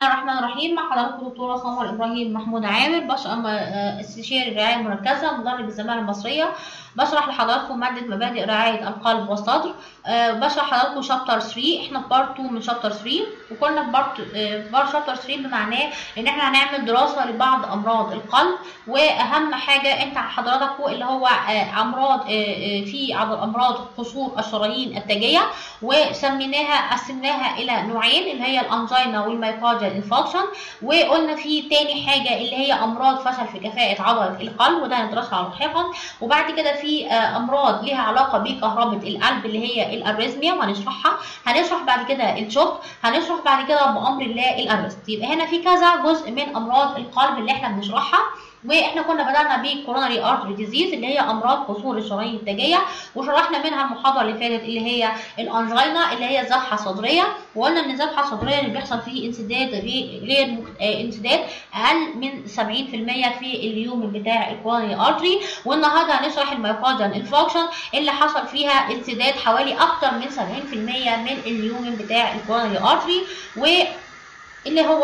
بسم الله الرحمن الرحيم مع حضراتكم دكتورة سمر إبراهيم محمود عامر بش... استشاري الرعاية المركزة مدرب الزمالة المصرية بشرح لحضراتكم مادة مبادئ رعاية القلب والصدر أه بشرح لحضراتكم شابتر 3 احنا في بارت 2 من شابتر 3 وكنا في بارت في بارت شابتر 3 بمعناه ان احنا هنعمل دراسة لبعض أمراض القلب وأهم حاجة انت حضراتكم اللي هو أه أمراض أه في أمراض قصور الشرايين التاجية وسميناها قسمناها إلى نوعين اللي هي الأنجينا والمايكارديال انفاكشن وقلنا في تاني حاجة اللي هي أمراض فشل في كفاءة عضلة القلب وده هندرسها لاحقا وبعد كده في امراض ليها علاقه بكهرباء القلب اللي هي الاريزميا وهنشرحها هنشرح بعد كده الشوك هنشرح بعد كده بامر الله الارست يبقى هنا في كذا جزء من امراض القلب اللي احنا بنشرحها واحنا كنا بدانا بالكوروناري ارتري ديزيز اللي هي امراض قصور الشرايين التاجيه وشرحنا منها المحاضره اللي فاتت اللي هي الانجينا اللي هي ذبحه صدريه وقلنا ان الذبحه الصدريه اللي بيحصل فيه انسداد غير مكت... انسداد اقل من 70% في اليوم بتاع الكوروناري ارتري والنهارده هنشرح المايوكارديال انفاكشن اللي حصل فيها انسداد حوالي اكتر من 70% من اليوم بتاع الكوروناري ارتري واللي هو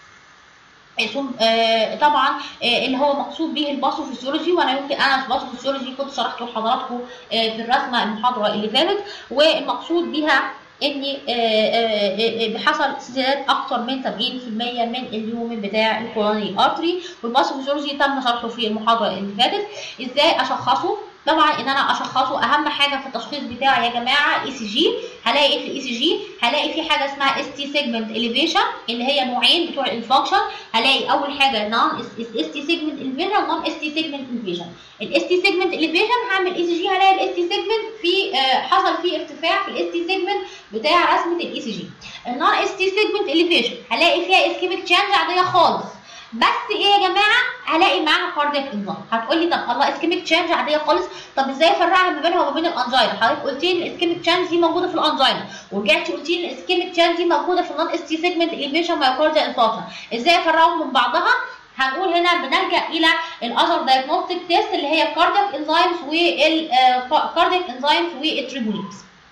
طبعا اللي هو مقصود به الباثوفيسيولوجي وانا يمكن انا في الباثوفيسيولوجي كنت شرحته لحضراتكم في الرسمه المحاضره اللي فاتت والمقصود بها ان حصل انسداد اكتر من 70% من اليوم بتاع الكورونري ارتري والباثوفيسيولوجي تم شرحه في المحاضره اللي فاتت ازاي اشخصه طبعا ان انا اشخصه اهم حاجه في التشخيص بتاعي يا جماعه اي سي جي هلاقي ايه في الاي سي جي هلاقي في حاجه اسمها اس تي سيجمنت اليفيشن اللي هي نوعين بتوع الانفكشن هلاقي اول حاجه نون اس تي سيجمنت اليفيشن ونون اس تي سيجمنت اليفيشن الاس تي سيجمنت اليفيشن هعمل اي سي جي هلاقي الاس تي سيجمنت في آه حصل فيه ارتفاع في الاس تي سيجمنت بتاع رسمه الاي سي جي النون اس تي سيجمنت اليفيشن هلاقي فيها اسكيميك تشينج عاديه خالص بس ايه يا جماعه هلاقي معاها كاردياك انزيم هتقول لي طب الله اسكيميك تشينج عاديه خالص طب ازاي افرقها ما بينها وما بين الانجينا حضرتك قلت لي الاسكيميك تشينج دي موجوده في الانجينا ورجعتي قلت لي الاسكيميك تشينج دي موجوده في النون اس تي سيجمنت اليفيشن مايوكارديال انفاكشن ازاي افرقهم من بعضها هنقول هنا بنلجا الى الاذر دايجنوستيك تيست اللي هي الكاردياك انزيمز والكاردياك انزيمز والتريبولينز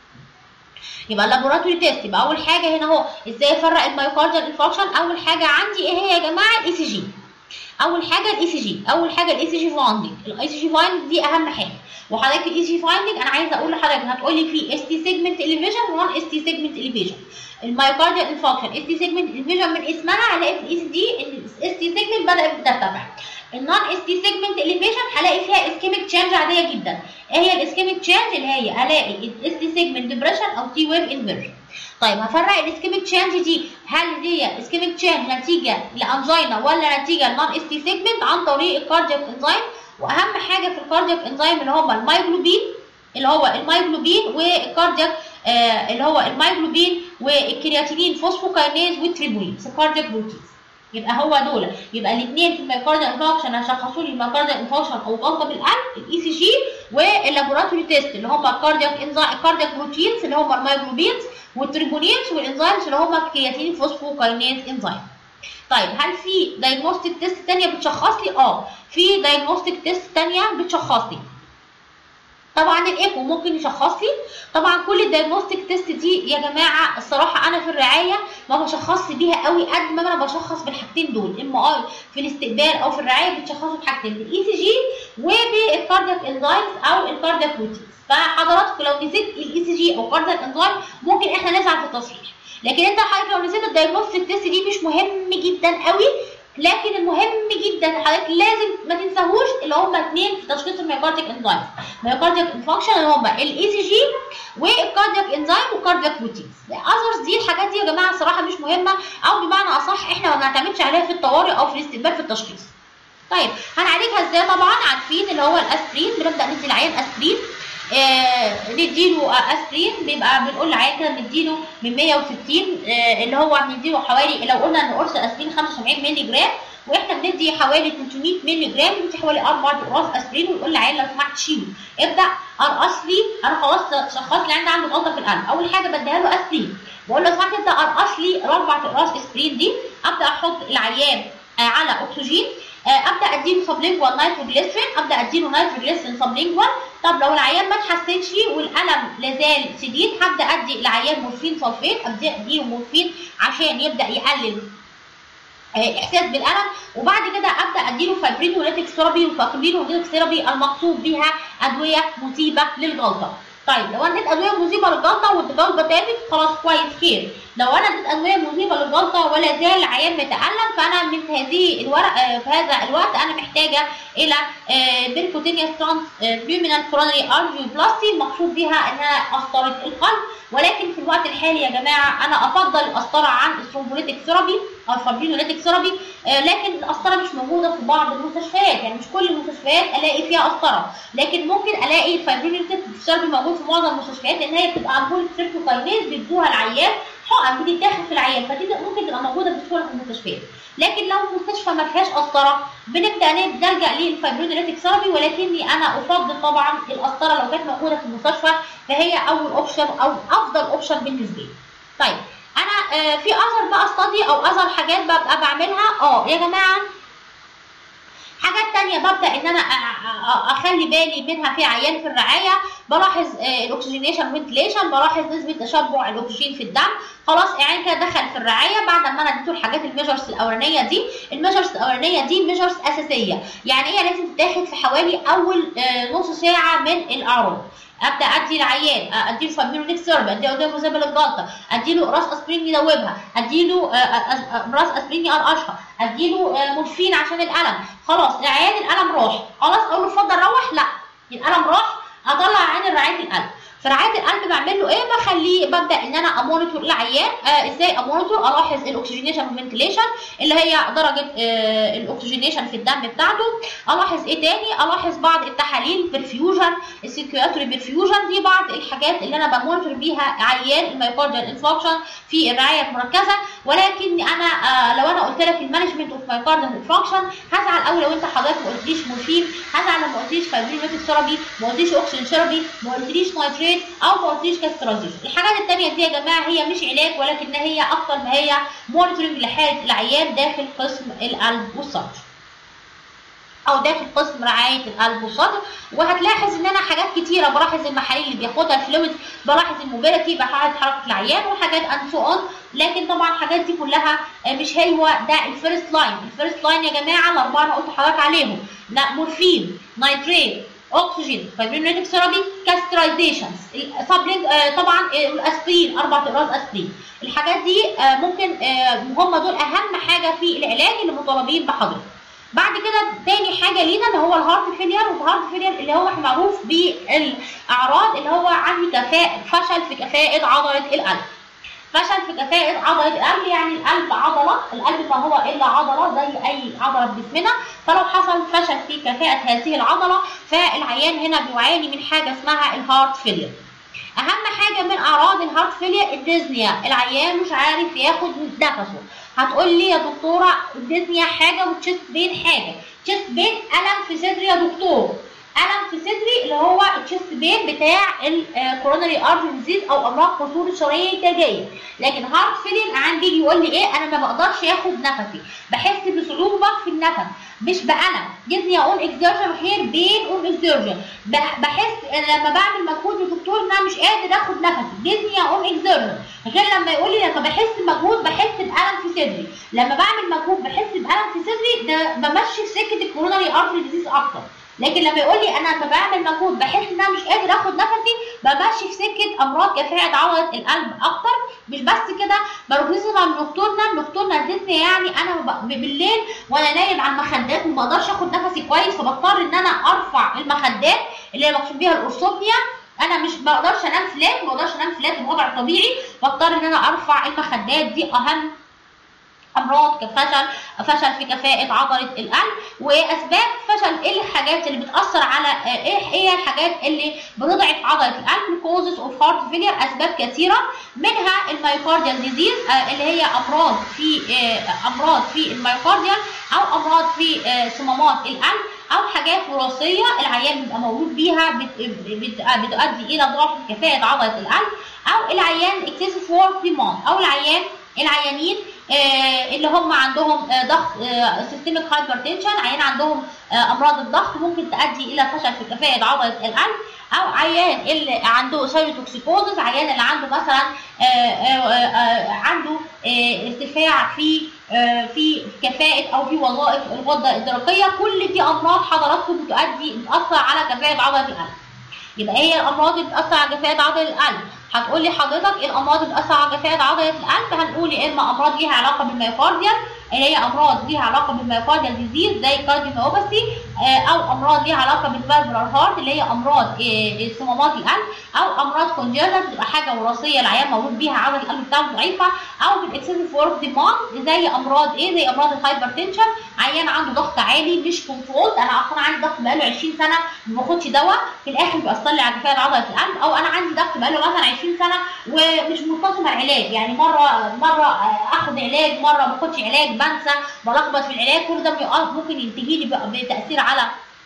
يبقى اللابوراتوري تيست يبقى اول حاجه هنا اهو ازاي افرق المايوكارديال انفاكشن اول حاجه عندي ايه هي يا جماعه الاي سي جي اول حاجه الاي سي جي اول حاجه الاي سي جي فايندنج الاي سي جي فايندنج دي اهم حاجه وحضرتك الاي سي جي فايندنج انا عايزه اقول لحضرتك هتقولي في اس تي سيجمنت اليفيشن ونون اس تي سيجمنت اليفيشن المايوكارديال انفاكشن اس تي سيجمنت اليفيشن من اسمها هلاقي في الاي سي دي ان الاس تي سيجمنت بدات ترتفع النون اس تي سيجمنت اليفيشن هلاقي فيها اسكيميك تشينج عاديه جدا ايه هي الاسكيميك تشينج اللي هي هلاقي الاس تي سيجمنت ديبريشن او تي ويف انفيرجن طيب هفرق الاسكيميك تشينج دي هل هي اسكيميك تشينج نتيجه لانجينا ولا نتيجه لنون اس تي سيجمنت عن طريق الكاردياك انزيم واهم حاجه في الكاردياك انزيم اللي هم المايجلوبين اللي هو المايجلوبين والكاردياك آه اللي هو المايجلوبين والكرياتينين فوسفوكاينيز والتريبولينز الكاردياك بروتينز يبقى هو دول يبقى الاثنين في المايكارديال انفاكشن هيشخصوا لي المايكارديال انفاكشن او جلطه بالقلب الاي سي جي واللابوراتوري تيست اللي هم الكاردياك انزيم الكاردياك بروتينز اللي هم المايجلوبينز والتريبونينز والانزيمز اللي هم الكرياتين فوسفوكاينيز انزيم طيب هل في دايجنوستيك تيست ثانيه بتشخص لي اه في دايجنوستيك تيست ثانيه بتشخص لي طبعا الايكو ممكن يشخص لي طبعا كل الدايجنوستيك تيست دي يا جماعه الصراحه انا في الرعايه ما بشخصش بيها قوي قد ما انا بشخص بالحاجتين دول ام اي في الاستقبال او في الرعايه بتشخصوا بحاجتين بالاي سي جي وبالكاردياك انزيمز او الكاردياك بروتينز فحضراتكم لو نسيت الاي سي جي او كاردياك انزيم ممكن احنا نسعى في التصحيح لكن انت حضرتك لو نسيت الدايجنوستيك تيست دي مش مهم جدا قوي لكن المهم جدا حضرتك لازم ما تنساهوش اللي هم اثنين في تشخيص الميوكارديك انزيم ميوكارديك انفكشن اللي هم الاي سي جي والكاردياك انزيم والكاردياك بروتينز الاذرز دي الحاجات دي يا جماعه صراحه مش مهمه او بمعنى اصح احنا ما بنعتمدش عليها في الطوارئ او في الاستقبال في التشخيص طيب هنعالجها ازاي طبعا عارفين اللي هو الاسبرين بنبدا ندي العيان اسبرين آه نديله اسبرين بيبقى بنقول للعيان كده نديله من 160 آه اللي هو بنديله حوالي لو قلنا ان قرص اسبرين 75 مللي جرام واحنا بندي حوالي 300 مللي جرام بندي حوالي اربع اقراص اسبرين ونقول للعيان لو سمحت شيله ابدا ارقص لي انا خلاص شخصت العيان ده عنده جلطه في القلب اول حاجه بديها له اسبرين بقول له سمحت ابدا ارقص لي الاربع اقراص اسبرين دي ابدا احط العيان آه على اكسجين ابدا اديله سبلينجوال نايتروجليسرين ابدا اديله نايتروجليسرين سبلينجوال طب لو العيان ما اتحسنش والالم لازال شديد هبدا ادي العيان مورفين سلفيت ابدا اديله مورفين عشان يبدا يقلل احساس بالالم وبعد كده ابدا اديله فايبرينوليتيك ثيرابي والفايبرينوليتيك ثيرابي المقصود بيها ادويه مثيبه للجلطه طيب لو انا اديت ادويه مثيبه للجلطه والجلطه تابت خلاص كويس خير لو انا اديت ادويه مثيبه للجلطه ولا زال العيان متالم فانا من هذه الورق في هذا الوقت انا محتاجه الى بيركوتينيوس ترانس بيومينال كورونري ارجيوبلاستي المقصود بها انها قسطره القلب ولكن في الوقت الحالي يا جماعه انا افضل القسطره عن الثرومبوليتيك ثيرابي او الفابرينوليتيك ثيرابي لكن القسطره مش موجوده في بعض المستشفيات يعني مش كل المستشفيات الاقي فيها قسطره لكن ممكن الاقي الفابرينوليتيك ثيرابي موجود في معظم المستشفيات لان هي بتبقى امبول تريبتوكاينيز بيدوها العيان حقن بتتاخد في العيان فدي ممكن تبقى موجوده بسهوله في المستشفيات لكن لو المستشفى ما فيهاش قسطره بنبدا نلجا للفايبرينوليتيك ثيرابي ولكني انا افضل طبعا القسطره لو كانت موجوده في المستشفى فهي اول اوبشن او افضل اوبشن بالنسبه لي طيب انا آه في اثر بقى استادي او اثر حاجات ببقى بعملها اه يا جماعه حاجات تانية ببدأ ان انا اخلي بالي منها في عيان في الرعاية بلاحظ الاكسجينيشن فنتليشن بلاحظ نسبة تشبع الاكسجين في الدم خلاص العيان كده دخل في الرعاية بعد ما انا اديته الحاجات الميجرز الاولانية دي الميجرز الاولانية دي ميجرز اساسية يعني هي لازم تتاخد في حوالي اول نص ساعة من الاعراض ابدا ادي العيان اديله فاميلونيك ثيرابي اديله ادويه مذهبه للجلطه اديله راس اسبرين يدوبها اديله راس اسبرين يقرقشها اديله مورفين عشان الالم خلاص العيان الالم راح خلاص اقول له اتفضل روح لا الالم راح اطلع عين رعايه القلب في رعايه القلب بعمل له ايه بخليه ببدا ان انا امونيتور العيان آه ازاي امونيتور الاحظ الاكسجينيشن والفنتليشن اللي هي درجه آه الاكسجينيشن في الدم بتاعته الاحظ ايه تاني الاحظ بعض التحاليل برفيوجن السيركيولاتوري برفيوجن دي بعض الحاجات اللي انا بمونيتور بيها عيان الميوكارديال انفكشن في الرعايه المركزه ولكن انا آه لو انا قلت لك المانجمنت اوف مايوكارديال انفكشن هزعل قوي لو انت حضرتك ما قلتليش مورفين هزعل لو ما قلتليش فايبرينوتيك ثيرابي ما قلتليش اوكسجين ثيرابي ما قلتليش نايتريت او ما قلتليش كاسترازيشن الحاجات التانية دي يا جماعه هي مش علاج ولكن هي اكتر ما هي مونيتورنج لحاله العيان داخل قسم القلب والصدر او داخل قسم رعايه القلب والصدر وهتلاحظ ان انا حاجات كتيره بلاحظ المحاليل اللي بياخدها الفلويد بلاحظ الموبيليتي بلاحظ حركه العيان وحاجات اند سو اون لكن طبعا الحاجات دي كلها مش هو ده الفيرست لاين الفيرست لاين يا جماعه الاربعه انا قلت لحضرتك عليهم لا مورفين نايتريت اكسجين فايبرينوليتيك ثيرابي كاسترايزيشنز سبلينج طبعا الاسبرين اربع اقراص اسبرين الحاجات دي ممكن هم دول اهم حاجه في العلاج اللي مطالبين بحضرتك بعد كده تاني حاجه لينا اللي هو الهارت فيلير والهارت فيلير اللي هو معروف بالاعراض اللي هو عندي كفاءه فشل في كفاءه عضله القلب فشل في كفاءة عضلة القلب يعني القلب عضلة القلب ما هو إلا عضلة زي أي عضلة في جسمنا فلو حصل فشل في كفاءة هذه العضلة فالعيان هنا بيعاني من حاجة اسمها الهارت فيلير أهم حاجة من أعراض الهارت فيلير الديزنيا العيان مش عارف ياخد نفسه هتقول لي يا دكتورة الديزنيا حاجة والتشيست بين حاجة تشيست بين ألم في صدري يا دكتور الم في صدري اللي هو التشيست بين بتاع الكوروناري ارتري ديزيز او امراض قصور الشرايين التاجيه لكن هارت فيلين عندي يجي يقول لي ايه انا ما بقدرش اخد نفسي بحس بصعوبه في النفس مش بالم جسمي اقول اكزيرشن غير بين اون اكزيرشن بحس لما بعمل مجهود يا دكتور ان انا مش قادر اخد نفسي جسمي اقول اكزيرشن غير لما يقول لي لما بحس بمجهود بحس بالم في صدري لما بعمل مجهود بحس بالم في صدري ده بمشي في سكه الكوروناري ارتري ديزيز اكتر لكن لما يقول لي انا لما بعمل مجهود بحس ان انا مش قادر اخد نفسي بمشي في سكه امراض كفاءه عضله القلب اكتر مش بس كده بروح نسمع من دكتورنا دكتورنا ادتني يعني انا بالليل وانا نايم على المخدات وما بقدرش اخد نفسي كويس فبضطر ان انا ارفع المخدات اللي هي مقصود بيها الارثوبنيا انا مش بقدرش انام فلات ما بقدرش انام فلات الوضع الطبيعي بضطر ان انا ارفع المخدات دي اهم امراض كفشل فشل في كفاءه عضله القلب واسباب فشل ايه الحاجات اللي بتاثر على ايه هي الحاجات اللي بتضعف عضله القلب كوزز اوف هارت فيلير اسباب كثيره منها الميوكارديال ديزيز اللي هي امراض في امراض في الميوكارديال او امراض في صمامات القلب او حاجات وراثيه العيان بيبقى مولود بيها بتؤدي الى ضعف كفاءه عضله القلب او العيان اكسسيف وورك ديماند او العيان العيانين آه اللي هم عندهم آه ضغط سيستميك هايبرتنشن عيان عندهم آه امراض الضغط ممكن تؤدي الى فشل في كفاءه عضله القلب او عيان اللي عنده سيروتوكسيكوزس عيان اللي عنده مثلا عنده ارتفاع في آه، في كفاءة أو في وظائف الغدة الدرقية كل دي أمراض حضراتكم بتؤدي بتأثر على كفاءة عضلة القلب يبقى هي الأمراض اللي بتأثر على كفاءة عضلة القلب هتقول لي حضرتك ايه الأمراض اللي بتأثر على كفاءة عضلة القلب هنقول يا إما أمراض ليها علاقة بالميوكارديال اللي هي أمراض ليها علاقة بالميوكارديال ديزيز زي الكارديوميوباثي أو أمراض ليها علاقة بالفالفولار هارت اللي هي أمراض آه، صمامات القلب أو أمراض كونجنرال بتبقى حاجة وراثية العيان مولود بيها عضلة القلب بتاعته ضعيفة أو بالاكسسيف ورك ديماند زي أمراض إيه زي أمراض الهايبرتنشن عيان عنده ضغط عالي مش كنترول أنا أصلا عندي ضغط بقاله 20 سنة ما باخدش دواء في الآخر بيأثر لي على كفاءة عضلة القلب أو أنا عندي ضغط بقاله مثلا 20 سنة ومش منتظم العلاج يعني مرة مرة آه، آخد علاج مرة ما باخدش علاج بنسى بلخبط في العلاج كل ده بيقف- ممكن ينتهي لي بقى بتأثير على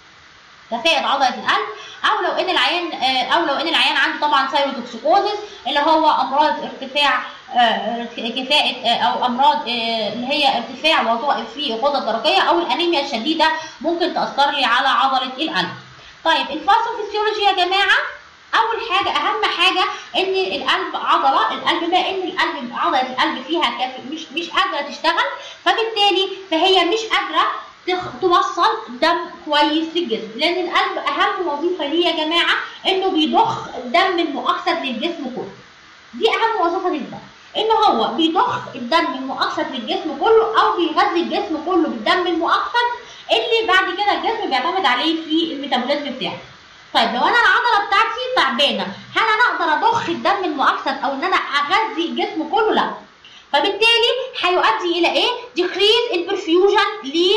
كفاءة عضلة القلب أو لو إن العيان آه، أو لو إن العيان عنده طبعا سايروتوكسيكوزيس اللي هو أمراض ارتفاع آه، كفاءة آه، أو أمراض آه، اللي هي ارتفاع وظائف في الغدة الدرقية أو الأنيميا الشديدة ممكن تأثر لي على عضلة القلب. طيب الفاسوفيسيولوجي يا جماعة أول حاجة أهم حاجة إن القلب عضلة القلب بما إن القلب عضلة القلب فيها كف مش مش قادرة تشتغل فبالتالي فهي مش قادرة تخ- توصل دم كويس للجسم لان القلب اهم وظيفه ليه يا جماعه انه بيضخ الدم المؤكسد للجسم كله دي اهم وظيفه للدم ان هو بيضخ الدم المؤكسد للجسم كله او بيغذي الجسم كله بالدم المؤكسد اللي بعد كده الجسم بيعتمد عليه في الميتابوليزم بتاعه طيب لو انا العضله بتاعتي تعبانه هل انا اقدر اضخ الدم المؤكسد او ان انا اغذي الجسم كله لا فبالتالي هيؤدي الى ايه decrease in perfusion ل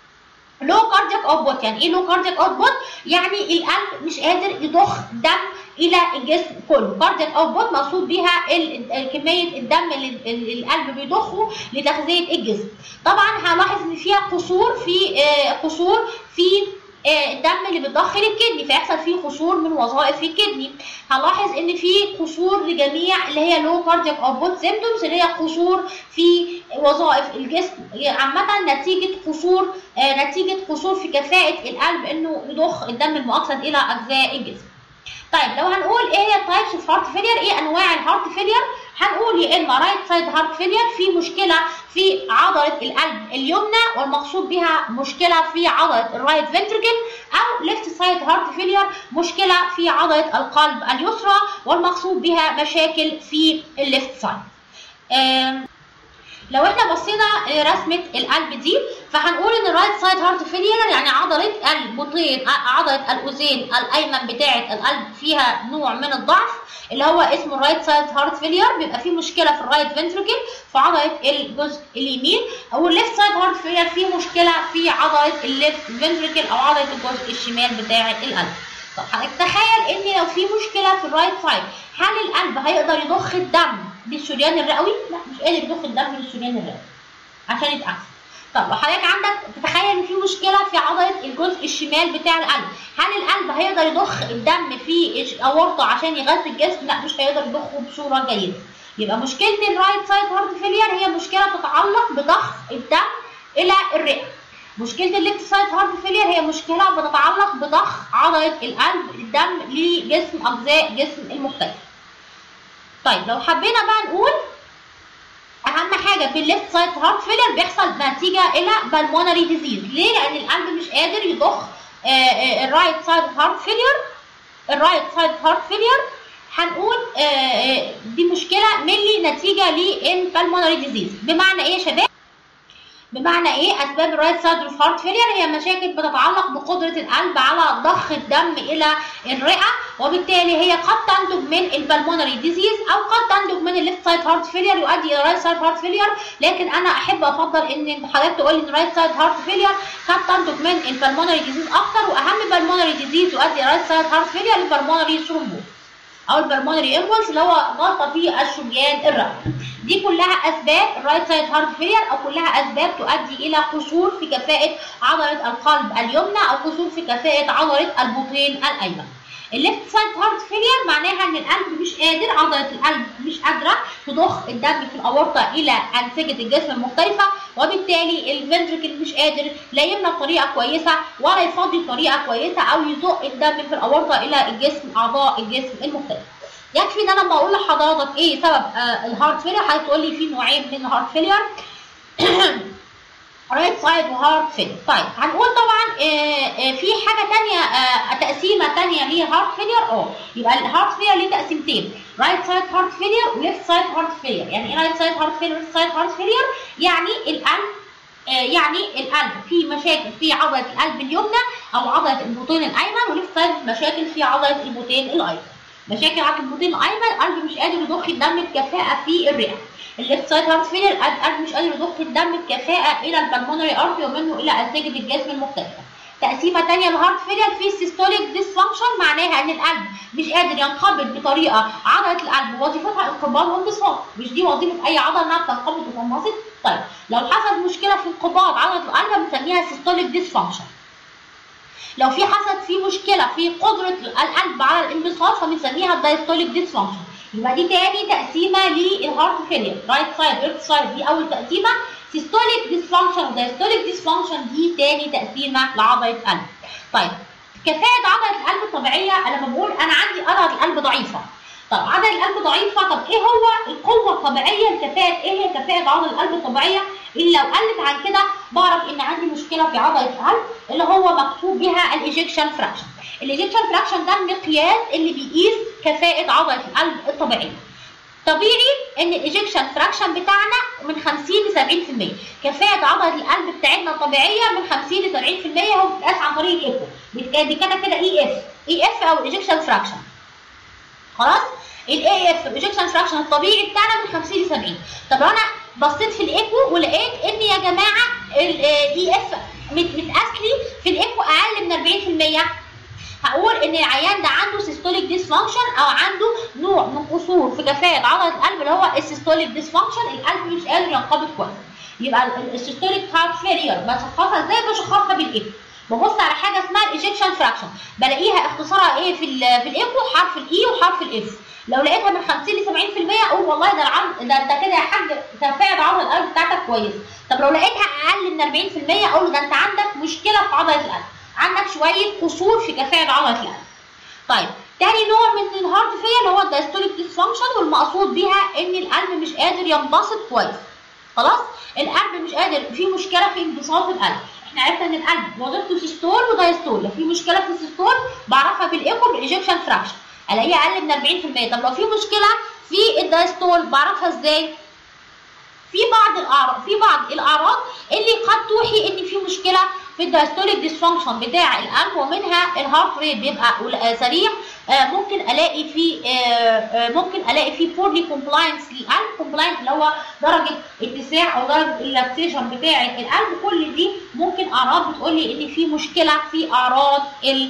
لو كاردياك اوتبوت يعني ايه لو كاردياك اوتبوت يعني القلب مش قادر يضخ دم الى الجسم كله كاردياك اوتبوت مقصود بيها ال- ال- كميه الدم اللي ال- القلب بيضخه لتغذيه الجسم طبعا هلاحظ ان فيها قصور في آه، قصور في آه، الدم اللي بيتضخ للكدني فيحصل فيه قصور من وظائف في الكدني هنلاحظ ان في قصور لجميع اللي هي لو كاردياك اوتبوت سيمبتومز اللي هي قصور في وظائف الجسم عامه نتيجه قصور آه، نتيجه قصور في كفاءه القلب انه يضخ الدم المؤكسد الى اجزاء الجسم طيب لو هنقول ايه هي تايبس اوف هارت فيلير ايه انواع الهارت فيلير هنقول يا اما رايت سايد هارت فيلير في مشكله في عضله القلب اليمنى والمقصود بها مشكله في عضله الرايت فنتركل او ليفت سايد هارت فيلير مشكله في عضله القلب اليسرى والمقصود بها مشاكل في الليفت سايد آم، لو احنا بصينا رسمه القلب دي فهنقول ان الرايت سايد هارت فيلير يعني عضله البطين عضله الاذين الايمن بتاعه القلب فيها نوع من الضعف اللي هو اسمه الرايت سايد هارت فيلير بيبقى فيه مشكله في الرايت فنتركل في عضله الجزء اليمين او الليفت سايد هارت فيلير فيه مشكله في عضله الليفت فنتركل او عضله الجزء الشمال بتاع القلب طب هنتخيل ان لو في مشكله في الرايت سايد هل القلب هيقدر يضخ الدم للشريان الرئوي؟ لا مش قادر يضخ الدم للشريان الرئوي عشان يتأكسد. طب لو حضرتك عندك تتخيل ان في مشكله في عضله الجزء الشمال بتاع القلب، هل القلب هيقدر يضخ الدم في الاورطه عشان يغذي الجسم؟ لا مش هيقدر يضخه بصوره جيده. يبقى مشكله الرايت سايد هارت فيلير هي مشكله تتعلق بضخ الدم الى الرئه. مشكله الليفت سايد هارت فيلير هي مشكله بتتعلق بضخ عضله القلب الدم لجسم اجزاء جسم المختلف. طيب لو حبينا بقى نقول اهم حاجه في الليفت سايد هارت فيلر بيحصل نتيجه الى بالمونري ديزيز ليه لان القلب مش قادر يضخ الرايت سايد هارت فيلر الرايت سايد هارت فيلر هنقول آه، آه، دي مشكله ملي نتيجه لان بالمونري ديزيز بمعنى ايه يا شباب بمعنى ايه اسباب الرايت سايد هارت فيلير هي مشاكل بتتعلق بقدره القلب على ضخ الدم الى الرئه وبالتالي هي قد تنتج من البلمونري ديزيز او قد تنتج من الليفت سايد هارت فيلير يؤدي الى رايت سايد هارت فيلير لكن انا احب افضل ان حضرتك تقول لي ان رايت سايد هارت فيلير قد تنتج من البلمونري ديزيز اكتر واهم بلمونري ديزيز يؤدي الى رايت سايد هارت فيلير البلمونري ثرومبوز او البلمونري امبولس اللي هو جلطه في الشريان الرئوي دي كلها اسباب الرايت سايد هارت فيلير او كلها اسباب تؤدي الى قصور في كفاءه عضله القلب اليمنى او قصور في كفاءه عضله البطين الايمن الليفت سايد هارت فيلير معناها ان القلب مش قادر عضله القلب مش قادره تضخ الدم في الاورطه الى انسجه الجسم المختلفه وبالتالي الفنتركل مش قادر لا يملى بطريقه كويسه ولا يفضي بطريقه كويسه او يزق الدم في الاورطه الى الجسم اعضاء الجسم المختلفه يكفي ان انا لما اقول لحضرتك ايه سبب آه الهارت فيلير حضرتك تقول لي في نوعين من الهارت فيلير رايت سايد وهارت فيلير طيب هنقول طبعا آه، آه، في حاجه تانية آه، تقسيمه تانية لهارت فيلير اه يبقى الهارت فيلير ليه تقسيمتين رايت سايد هارت فيلير وليفت سايد هارت فيلير يعني ايه رايت سايد هارت فيلير وليفت سايد هارت فيلير يعني القلب آه، يعني القلب في مشاكل في عضله القلب اليمنى او عضله البطين الايمن وليفت سايد مشاكل في عضله البطين الايمن مشاكل عضله البطين الايمن القلب مش قادر يضخ الدم بكفاءه في الرئه الليفت سايد هارت فيلير القلب مش قادر يضخ الدم بكفاءه الى البلمونري ارتري ومنه الى انسجه الجسم المختلفه تقسيمه ثانيه للهارت فيلير في سيستوليك ديسفانكشن معناها ان القلب مش قادر ينقبض بطريقه عضله القلب وظيفتها انقباض وانبساط مش دي وظيفه اي عضله انها بتنقبض وتنبسط طيب لو حصل مشكله في انقباض عضله القلب بنسميها سيستوليك ديسفانكشن لو في حصلت في مشكله في قدره القلب على الانبساط فبنسميها الدايستوليك ديسفانكشن يبقى دي تاني تقسيمه للهارت فيلير رايت سايد ليفت سايد دي اول تقسيمه سيستوليك ديسفانكشن ودايستوليك ديسفانكشن دي تاني تقسيمه لعضله القلب طيب كفاءه عضله القلب الطبيعيه انا لما بقول انا عندي عضله القلب ضعيفه طب عضله القلب ضعيفه طب ايه هو القوه الطبيعيه لكفاءه ايه هي كفاءه عضله القلب الطبيعيه اللي لو قلت عن كده بعرف ان عندي مشكله في عضله القلب اللي هو مكتوب بها الايجكشن فراكشن الايجكشن فراكشن ده المقياس اللي بيقيس كفاءه عضله القلب الطبيعيه طبيعي ان الايجكشن فراكشن بتاعنا من 50 ل 70% كفاءه عضله القلب بتاعتنا الطبيعيه من 50 ل 70% هو بيتقاس عن طريق الايكو دي كده كده اي اف اي اف او الايجكشن فراكشن خلاص الاي اف الايجكشن فراكشن الطبيعي بتاعنا من 50 ل 70 طب لو انا بصيت في الايكو ولقيت ان يا جماعه الاي اف متقاس لي في الايكو اقل من 40% هقول ان العيان ده عنده سيستوليك ديسفانكشن او عنده نوع من قصور في كفاءه عضله القلب اللي هو السيستوليك ديسفانكشن القلب مش قادر ينقبض كويس يبقى السيستوليك هارت فيلير بشخصها ازاي بشخصها بالايكو ببص على حاجه اسمها الايجكشن فراكشن بلاقيها اختصارها ايه في ال في الايكو حرف الاي وحرف الاف لو لقيتها من 50 ل 70% اقول والله ده العم ده انت كده يا حاج كفاءه عضله القلب بتاعتك كويس طب لو لقيتها اقل من 40% اقول له ده انت عندك مشكله في عضله القلب عندك شويه قصور في كفاءه عضله القلب طيب تاني نوع من الهارت فيلير اللي هو الدايستوليك ديسفانكشن والمقصود بيها ان القلب مش قادر ينبسط كويس خلاص القلب مش قادر في مشكله في انبساط القلب احنا عرفنا ان القلب وظيفته سيستول ودايستول لو في مشكله في السيستول بعرفها بالايكو بالايجكشن فراكشن الاقيها اقل من 40% طب لو في مشكله في الدايستول بعرفها ازاي في بعض الاعراض في بعض الاعراض اللي قد توحي ان في مشكله في الدايستوليك ديسفانكشن بتاع القلب ومنها الهارت ريت بيبقى سريع ممكن الاقي في ممكن الاقي في بورلي كومبلاينس للقلب كومبلاينس اللي هو درجه اتساع او درجه اللاكسيشن بتاع القلب كل دي ممكن اعراض بتقول لي ان في مشكله في اعراض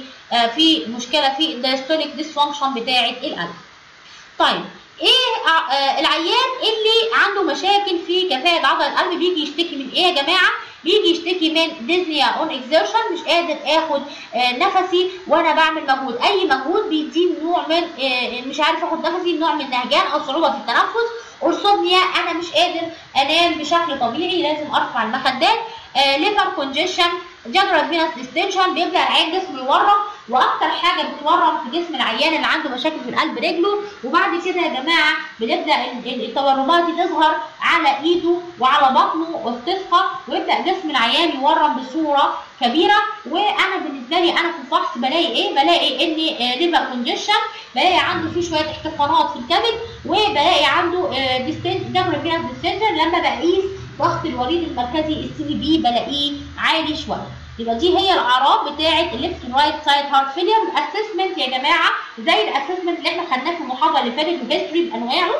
في مشكله في الدايستوليك ديسفانكشن بتاع القلب طيب ايه العيان اللي عنده مشاكل في كفاءه عضله القلب بيجي يشتكي من ايه يا جماعه بيجي يشتكي من ديزنيا اون اكزيرشن مش قادر اخد نفسي وانا بعمل مجهود اي مجهود بيديني نوع من مش عارف اخد نفسي نوع من النهجان او صعوبه في التنفس اورثوبنيا انا مش قادر انام بشكل طبيعي لازم ارفع المخدات ليفر كونجيشن جنرال فينس ديستنشن بيبدا العيان جسمه يورم واكتر حاجه بتورم في جسم العيان اللي عنده مشاكل في القلب رجله وبعد كده يا جماعه بنبدا التورمات دي تظهر على ايده وعلى بطنه وبتصحى ويبدا جسم العيان يورم بصوره كبيره وانا بالنسبه لي انا في الفحص بلاقي ايه بلاقي ان ليفر كونجيشن بلاقي عنده في شويه احتقانات في الكبد وبلاقي عنده ديستنشن جنرال فينس ديستنشن لما بقيس ضغط الوريد المركزي السي في بي بلاقيه عالي شويه يبقى دي هي الاعراض بتاعه الليفت رايت سايد هارت فيلير الاسسمنت يا جماعه زي الاسسمنت اللي احنا خدناه في المحاضره اللي فاتت الهيستوري بانواعه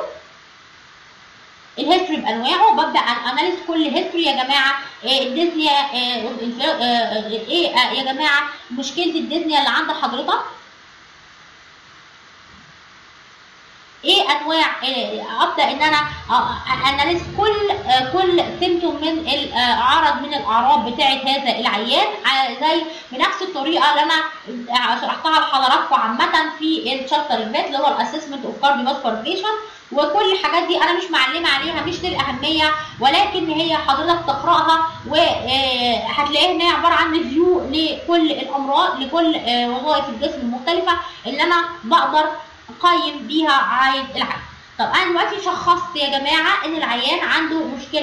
الهيستوري بانواعه ببدا اناليز كل هيستوري يا جماعه إيه الديزنيا إيه, إيه يا جماعه مشكله الديزنيا اللي عند حضرتك ايه انواع إيه ابدا ان انا اناليز كل كل سيمتوم من العرض من الاعراض بتاعه هذا العيان زي بنفس الطريقه اللي انا شرحتها لحضراتكم عامه في الشابتر اللي فات اللي هو الاسسمنت اوف كارديوفاسكولار وكل الحاجات دي انا مش معلمه عليها مش للاهميه ولكن هي حضرتك تقراها وهتلاقيها ان هي عباره عن ريفيو لكل الامراض لكل وظائف الجسم المختلفه اللي انا بقدر اقيم بيها عايز العين طب انا دلوقتي شخصت يا جماعه ان العيان عنده مشكله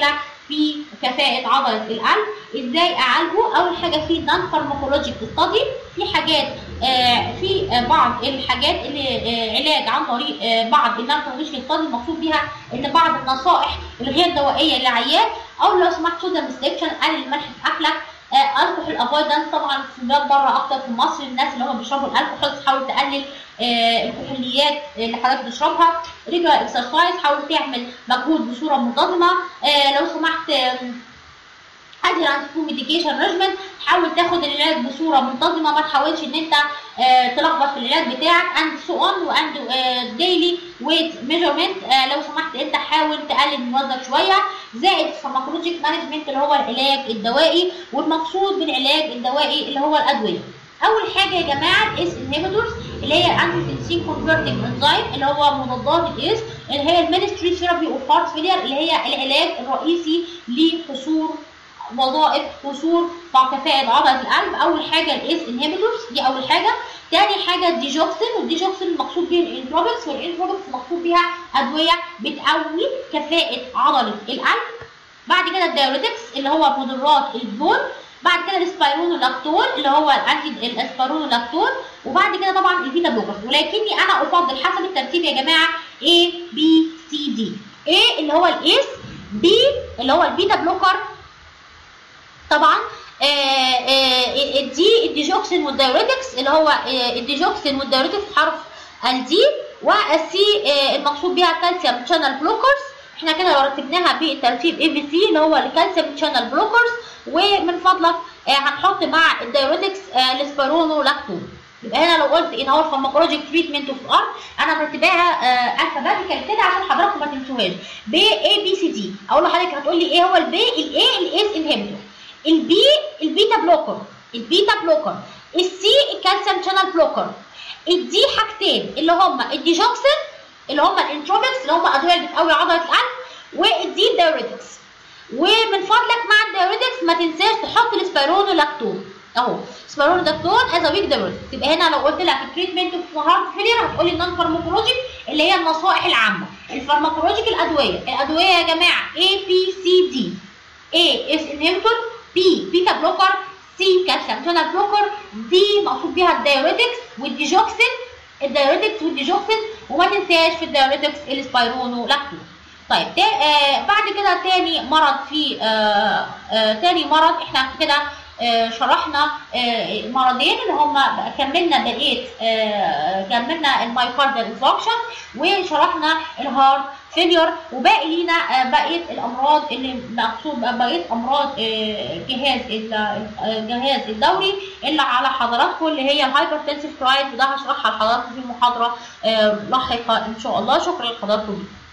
في كفاءة عضلة القلب ازاي اعالجه اول حاجة في نون فارماكولوجيك ستادي في حاجات آه في آه بعض الحاجات اللي آه علاج عن طريق آه بعض النون فارماكولوجيك ستادي المقصود بيها ان بعض النصائح الغير دوائية للعيان او لو سمحت سوديوم ريستريكشن قلل الملح في اكلك آه الكحول افويدنس طبعا في بلاد بره اكتر في مصر الناس اللي هم بيشربوا الكحول تحاول تقلل آه الكحوليات اللي حضرتك بتشربها ريجولار اكسرسايز حاول تعمل مجهود بصوره منتظمه آه لو سمحت آه ادهرنت تو ميديكيشن ريجمنت حاول تاخد العلاج بصوره منتظمه ما تحاولش ان انت آه تلخبط في العلاج بتاعك اند سو اون واند ديلي ويت ميجرمنت لو سمحت انت حاول تقلل من وزنك شويه زائد فارماكولوجيك مانجمنت اللي هو العلاج الدوائي والمقصود بالعلاج الدوائي اللي هو الادويه اول حاجه يا جماعه الاس انهبيتورز اللي هي الانتيتنسين كونفرتنج انزيم اللي هو مضادات الاس اللي هي المينستري ثيرابي اوف هارت فيلير اللي هي العلاج الرئيسي لقصور وظائف قصور كفاءة عضلة القلب أول حاجة الاس انهبيتورز دي أول حاجة تاني حاجة الديجوكسين والديجوكسين المقصود بيه الانتروبكس والانتروبكس المقصود بيها أدوية بتقوي كفاءة عضلة القلب بعد كده الدايوريتكس اللي هو مضرات البول بعد كده الاسبيرونولاكتون اللي هو الانتي الاسبيرونولاكتون وبعد كده طبعا البيتا بلوكرز ولكني انا افضل حسب الترتيب يا جماعه A B C D A اللي هو الاس B اللي هو البيتا بلوكر طبعا دي الديجوكسين والدايوريتكس اللي هو الديجوكسين والدايوريتكس حرف الدي والسي المقصود بيها الكالسيوم شانل بلوكرز احنا كده لو رتبناها بالترتيب اي بي سي اللي هو الكالسيوم شانل بلوكرز ومن فضلك هنحط مع الدايوريتكس الاسبيرونولاكتون يبقى هنا لو قلت ان هو الفارماكولوجيك تريتمنت اوف ار انا مرتباها الفابيتيكال كده عشان حضراتكم ما تنسوهاش ب اي بي سي دي اقول لحضرتك هتقول لي ايه هو البي الاي الاس انهبيتور البي البيتا بلوكر البيتا بلوكر السي الكالسيوم شانل بلوكر الدي حاجتين اللي هم الديجوكسين اللي هم الانتروبكس اللي هم ادويه اللي بتقوي عضله القلب والدي دايوريتكس ومن فضلك مع الدايوريتكس ما تنساش تحط الاسبيرونولاكتون اهو سبيرونولاكتون از ويك دايوريتكس يبقى هنا لو قلت لك التريتمنت اوف هارت فيلير هتقولي النون فارماكولوجيك اللي هي النصائح العامه الفارماكولوجيك الادويه الادويه يا جماعه A B C D A اس انهبيتور بي بيتا بلوكر سي كالسيوم شانل بلوكر دي مقصود بيها الدايوريتكس والديجوكسين الدايوريتكس والديجوكسين وما تنساش في الدايوريتكس السبيرونولاكتون طيب تا آه بعد كده تاني مرض في آه آه تاني مرض احنا كده آه شرحنا آه مرضين اللي هم كملنا بقيه آه كملنا المايوكاردال انفكشن وشرحنا الهارت فيلير وباقي لينا آه بقيه الامراض اللي مقصود بقيه امراض آه جهاز الجهاز الدوري اللي على حضراتكم اللي هي الهايبرتنسيف كرايز وده هشرحها لحضراتكم في محاضره آه لاحقه ان شاء الله شكرا لحضراتكم